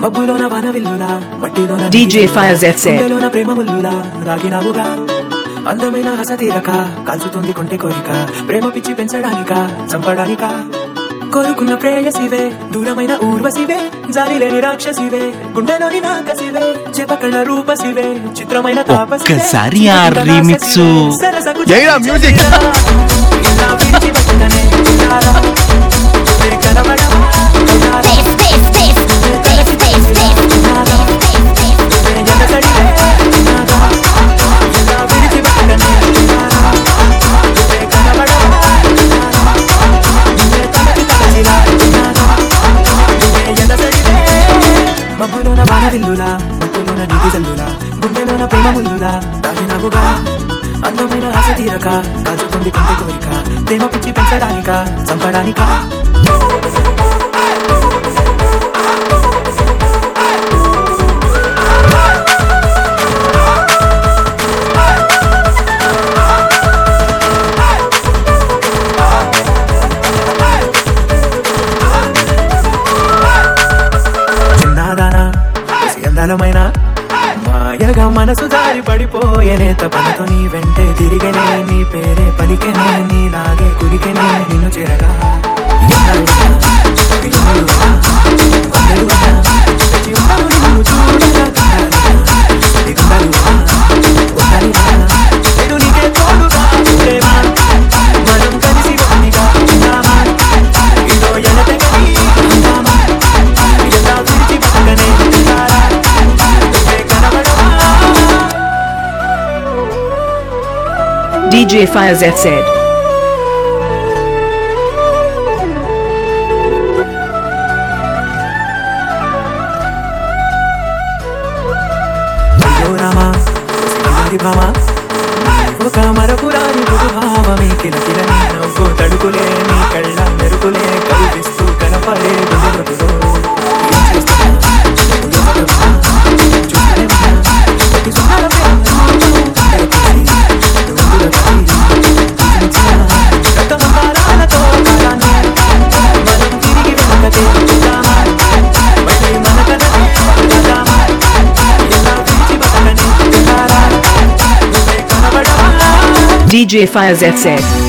మబ్బులోన వాన విల్లులా మట్టిలోన DJ Fires FZ. గుండెలోన ప్రేమ ముల్లులా రాగినావుగా అందమైన హస తీరక కాల్చుతుంది కొంటె కోరిక ప్రేమ పిచ్చి పెంచడానిక చంపడానిక కోరుకున్న ప్రేయసివే దూరమైన ఊర్వశివే జాలి లేని రాక్షసివే గుండెలోని నాకసివే చేపకళ్ళ రూపసివే చిత్రమైన తాపసివే ఒక్కసారి ఆ remix. సరసకు జైరా music. ఇలా విడిచి పెట్టగానే ఇలా కనబడవా ఇలా This, this, this, this, this, this, మబ్బులోన వానవిల్లులా మబ్బులోన నీటి జల్లులా గుండెలోన ప్రేమ ముల్లులా దాగినావుగా అందమైన ఆశ తీరక కాచుకుంది కొంత కోరిక ప్రేమ పిచ్చి పెంచడానిక చంపడానికా చిన్నదానా అందలమైన మాయగా మనసు దారి పడిపోయేనే తపనతో నీ వెంటే తిరిగనే నీ పేరే పలికెనే నీలాగే కురికెనే నిన్ను చేరగా ఎన్నాళ్ళుగా, ఎన్నాళ్ళుగా, వందలుగా, వేచి ఉన్నాను నిన్ను చూడగా కన్నాలుగా, దిగుండలుగా, ఉండాలిగా, నేను నీకే తోడుగా, ప్రేమ, మనం కలిసి ఒకటిగా ఉందామా? ఇదో ఎడతెగని ఉందామా? ఇలా విడిచి బతకనే ఉంటారా? నువ్వే కనబడవా? DJ Fires FZ. అయ్యో రామా శ్రీహరి భామ ఒక మరపురాని భావమే కిలకిలని నవ్వు తడుకులే నీ కళ్ళ మెరుపులే కనిపిస్తూ కనపడే గుండెలతో ఏం చేస్తున్నా? ఎవరున్నా? చూస్తూనే ఉన్నా. ప్రతి సుఖాల ప్రేమను కనిపించి, నువ్వుల తల్లి, చూపించిన రక్తమందారాలతో కాలాన్ని మనం తిరిగి వెనకకే చూద్దామా? మళ్ళీ మన కథనే కలుద్దామా? ఇలా విడిచి బతకని ఉంటారా? నువ్వే కనబడవా? DJ Fires FZ.